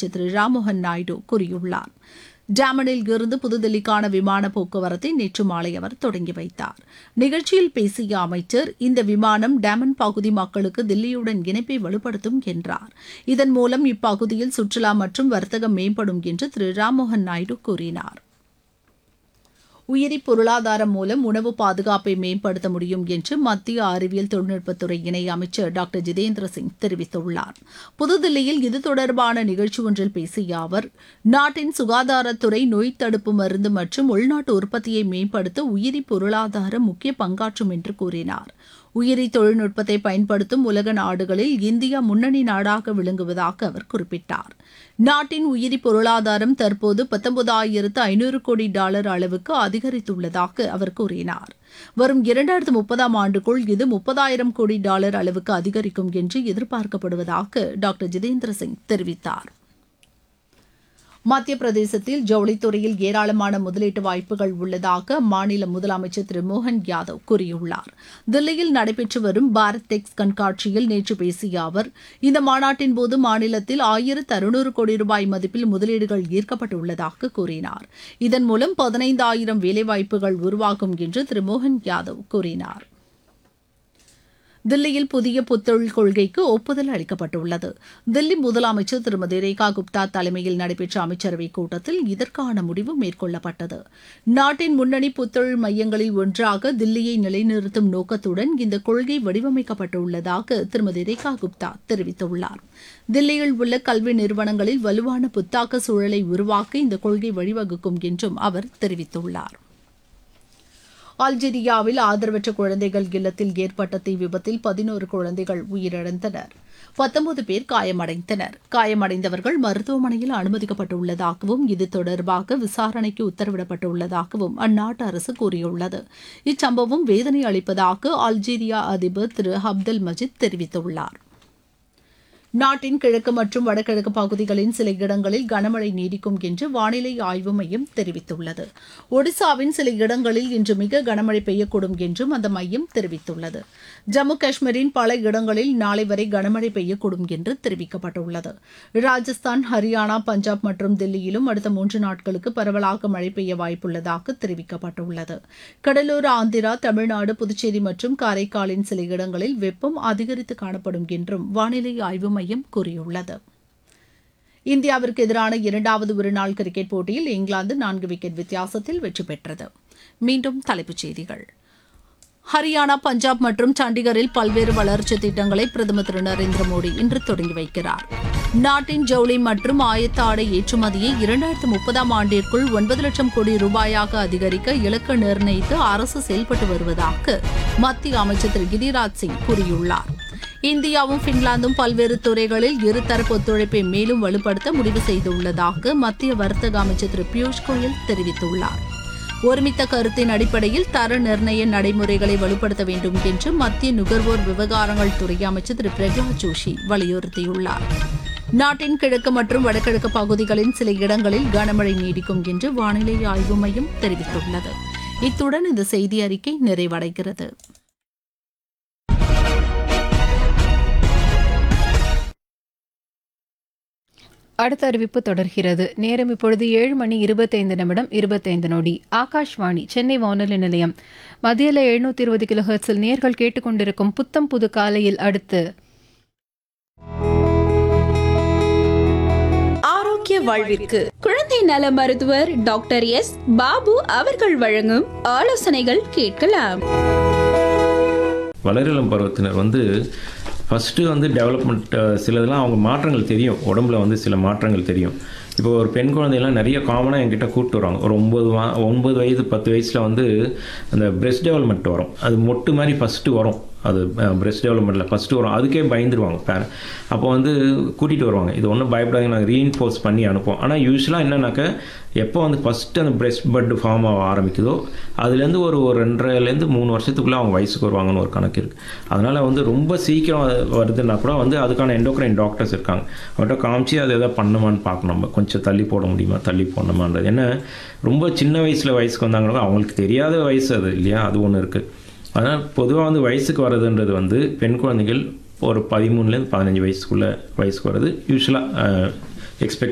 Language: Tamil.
அமைச்சர் திரு ராம்மோகன் நாயுடு கூறியுள்ளார் டாமனில் இருந்து புதுதில்லிக்கான விமான போக்குவரத்தை நேற்று மாலை அவர் தொடங்கி வைத்தார் நிகழ்ச்சியில் பேசிய அமைச்சர் இந்த விமானம் டாமன் பகுதி மக்களுக்கு தில்லியுடன் இணைப்பை வலுப்படுத்தும் என்றார் இதன் மூலம் இப்பகுதியில் சுற்றுலா மற்றும் வர்த்தகம் மேம்படும் என்று திரு ராம்மோகன் நாயுடு கூறினார் உயிரி பொருளாதாரம் மூலம் உணவு பாதுகாப்பை மேம்படுத்த முடியும் என்று மத்திய அறிவியல் தொழில்நுட்பத்துறை இணை அமைச்சர் டாக்டர் ஜிதேந்திர சிங் தெரிவித்துள்ளார் புதுதில்லியில் இது தொடர்பான நிகழ்ச்சி ஒன்றில் பேசிய அவர் நாட்டின் சுகாதாரத்துறை நோய் தடுப்பு மருந்து மற்றும் உள்நாட்டு உற்பத்தியை மேம்படுத்த உயிரி பொருளாதாரம் முக்கிய பங்காற்றும் என்று கூறினார் உயிரி தொழில்நுட்பத்தை பயன்படுத்தும் உலக நாடுகளில் இந்தியா முன்னணி நாடாக விளங்குவதாக அவர் குறிப்பிட்டார் நாட்டின் உயிரி பொருளாதாரம் தற்போது பத்தொன்பதாயிரத்து ஐநூறு கோடி டாலர் அளவுக்கு அதிகரித்துள்ளதாக அவர் கூறினார் வரும் இரண்டாயிரத்து முப்பதாம் ஆண்டுக்குள் இது முப்பதாயிரம் கோடி டாலர் அளவுக்கு அதிகரிக்கும் என்று எதிர்பார்க்கப்படுவதாக டாக்டர் ஜிதேந்திர சிங் தெரிவித்தார் மத்திய பிரதேசத்தில் ஜவுளித்துறையில் ஏராளமான முதலீட்டு வாய்ப்புகள் உள்ளதாக மாநில முதலமைச்சர் திரு மோகன் யாதவ் கூறியுள்ளார் தில்லியில் நடைபெற்று வரும் பாரத் டெக்ஸ் கண்காட்சியில் நேற்று பேசிய அவர் இந்த மாநாட்டின் போது மாநிலத்தில் ஆயிரத்து அறுநூறு கோடி ரூபாய் மதிப்பில் முதலீடுகள் ஈர்க்கப்பட்டுள்ளதாக கூறினார் இதன் மூலம் பதினைந்தாயிரம் வேலைவாய்ப்புகள் உருவாகும் என்று திரு மோகன் யாதவ் கூறினார் தில்லியில் புதிய புத்தொழில் கொள்கைக்கு ஒப்புதல் அளிக்கப்பட்டுள்ளது தில்லி முதலமைச்சர் திருமதி ரேகா குப்தா தலைமையில் நடைபெற்ற அமைச்சரவைக் கூட்டத்தில் இதற்கான முடிவு மேற்கொள்ளப்பட்டது நாட்டின் முன்னணி புத்தொழில் மையங்களில் ஒன்றாக தில்லியை நிலைநிறுத்தும் நோக்கத்துடன் இந்த கொள்கை வடிவமைக்கப்பட்டுள்ளதாக திருமதி ரேகா குப்தா தெரிவித்துள்ளார் தில்லியில் உள்ள கல்வி நிறுவனங்களில் வலுவான புத்தாக்க சூழலை உருவாக்க இந்த கொள்கை வழிவகுக்கும் என்றும் அவர் தெரிவித்துள்ளார் அல்ஜீரியாவில் ஆதரவற்ற குழந்தைகள் இல்லத்தில் ஏற்பட்ட தீ விபத்தில் பதினோரு குழந்தைகள் உயிரிழந்தனர் பத்தொன்பது பேர் காயமடைந்தனர் காயமடைந்தவர்கள் மருத்துவமனையில் அனுமதிக்கப்பட்டுள்ளதாகவும் இது தொடர்பாக விசாரணைக்கு உத்தரவிடப்பட்டுள்ளதாகவும் அந்நாட்டு அரசு கூறியுள்ளது இச்சம்பவம் வேதனை அளிப்பதாக அல்ஜீரியா அதிபர் திரு அப்தல் மஜித் தெரிவித்துள்ளார் நாட்டின் கிழக்கு மற்றும் வடகிழக்கு பகுதிகளின் சில இடங்களில் கனமழை நீடிக்கும் என்று வானிலை ஆய்வு மையம் தெரிவித்துள்ளது ஒடிசாவின் சில இடங்களில் இன்று மிக கனமழை பெய்யக்கூடும் என்றும் அந்த மையம் தெரிவித்துள்ளது ஜம்மு காஷ்மீரின் பல இடங்களில் நாளை வரை கனமழை பெய்யக்கூடும் என்று தெரிவிக்கப்பட்டுள்ளது ராஜஸ்தான் ஹரியானா பஞ்சாப் மற்றும் தில்லியிலும் அடுத்த மூன்று நாட்களுக்கு பரவலாக மழை பெய்ய வாய்ப்புள்ளதாக தெரிவிக்கப்பட்டுள்ளது கடலூர் ஆந்திரா தமிழ்நாடு புதுச்சேரி மற்றும் காரைக்காலின் சில இடங்களில் வெப்பம் அதிகரித்து காணப்படும் என்றும் வானிலை ஆய்வு மையம் கூறியுள்ளது இந்தியாவிற்கு எதிரான இரண்டாவது ஒருநாள் கிரிக்கெட் போட்டியில் இங்கிலாந்து நான்கு விக்கெட் வித்தியாசத்தில் வெற்றி பெற்றது மீண்டும் தலைப்புச் செய்திகள் ஹரியானா பஞ்சாப் மற்றும் சண்டிகரில் பல்வேறு வளர்ச்சி திட்டங்களை பிரதமர் திரு நரேந்திர மோடி இன்று தொடங்கி வைக்கிறார் நாட்டின் ஜவுளி மற்றும் ஆயத்த ஆடை ஏற்றுமதியை இரண்டாயிரத்து முப்பதாம் ஆண்டிற்குள் ஒன்பது லட்சம் கோடி ரூபாயாக அதிகரிக்க இலக்கு நிர்ணயித்து அரசு செயல்பட்டு வருவதாக மத்திய அமைச்சர் திரு கிரிராஜ் சிங் கூறியுள்ளார் இந்தியாவும் பின்லாந்தும் பல்வேறு துறைகளில் இருதரப்பு ஒத்துழைப்பை மேலும் வலுப்படுத்த முடிவு செய்துள்ளதாக மத்திய வர்த்தக அமைச்சர் திரு பியூஷ் கோயல் தெரிவித்துள்ளார் ஒருமித்த கருத்தின் அடிப்படையில் தர நிர்ணய நடைமுறைகளை வலுப்படுத்த வேண்டும் என்று மத்திய நுகர்வோர் விவகாரங்கள் துறை அமைச்சர் திரு பிரகலாத் ஜோஷி வலியுறுத்தியுள்ளார் நாட்டின் கிழக்கு மற்றும் வடகிழக்கு பகுதிகளின் சில இடங்களில் கனமழை நீடிக்கும் என்று வானிலை ஆய்வு மையம் தெரிவித்துள்ளது இத்துடன் இந்த செய்தி அறிக்கை நிறைவடைகிறது அடுத்த அறிவிப்பு தொடர்கிறது நேரம் இப்பொழுது ஏழு மணி இருபத்தைந்து நிமிடம் இருபத்தைந்து நொடி ஆகாஷ்வாணி சென்னை வானொலி நிலையம் மத்தியில் எழுநூத்தி இருபது கிலோ ஹெர்ட்ஸில் நேர்கள் கேட்டுக்கொண்டிருக்கும் புத்தம் புது காலையில் அடுத்து ஆரோக்கிய வாழ்விற்கு குழந்தை நல மருத்துவர் டாக்டர் எஸ் பாபு அவர்கள் வழங்கும் ஆலோசனைகள் கேட்கலாம் வளரிளம் பருவத்தினர் வந்து ஃபஸ்ட்டு வந்து டெவலப்மெண்ட் சிலதெல்லாம் அவங்க மாற்றங்கள் தெரியும் உடம்புல வந்து சில மாற்றங்கள் தெரியும் இப்போ ஒரு பெண் குழந்தையெல்லாம் நிறைய காமனாக என்கிட்ட கூப்பிட்டு வருவாங்க ஒரு ஒம்பது வா ஒன்பது வயது பத்து வயசில் வந்து அந்த பிரெஸ்ட் டெவலப்மெண்ட் வரும் அது மொட்டு மாதிரி ஃபஸ்ட்டு வரும் அது பிரெஸ்ட் டெவலப்மெண்ட்டில் ஃபஸ்ட்டு வரும் அதுக்கே பயந்துருவாங்க பேர அப்போ வந்து கூட்டிகிட்டு வருவாங்க இது ஒன்றும் பயப்படாதீங்க நாங்கள் ரீஇன்ஃபோர்ஸ் பண்ணி அனுப்போம் ஆனால் யூஸ்வலாக என்னன்னாக்க எப்போ வந்து ஃபஸ்ட்டு அந்த பிரெஸ்ட் பட் ஃபார்ம் ஆக ஆரம்பிக்குதோ அதுலேருந்து ஒரு ஒரு ரெண்டரைலேருந்து மூணு வருஷத்துக்குள்ளே அவங்க வயசுக்கு வருவாங்கன்னு ஒரு கணக்கு இருக்குது அதனால் வந்து ரொம்ப சீக்கிரம் வருதுன்னா கூட வந்து அதுக்கான எண்டோக்ரைன் டாக்டர்ஸ் இருக்காங்க அவர்கிட்ட காமிச்சு அதை எதாவது பண்ணுமான்னு பார்க்கணும் நம்ம கொஞ்சம் தள்ளி போட முடியுமா தள்ளி போடணுமான்றது ஏன்னா ரொம்ப சின்ன வயசில் வயசுக்கு வந்தாங்கன்னா அவங்களுக்கு தெரியாத வயசு அது இல்லையா அது ஒன்று இருக்குது அதனால் பொதுவாக வந்து வயசுக்கு வர்றதுன்றது வந்து பெண் குழந்தைகள் ஒரு பதிமூணுலேருந்து பதினஞ்சு வயசுக்குள்ளே வயசுக்கு வர்றது யூஸ்வலாக எக்ஸ்பெக்ட்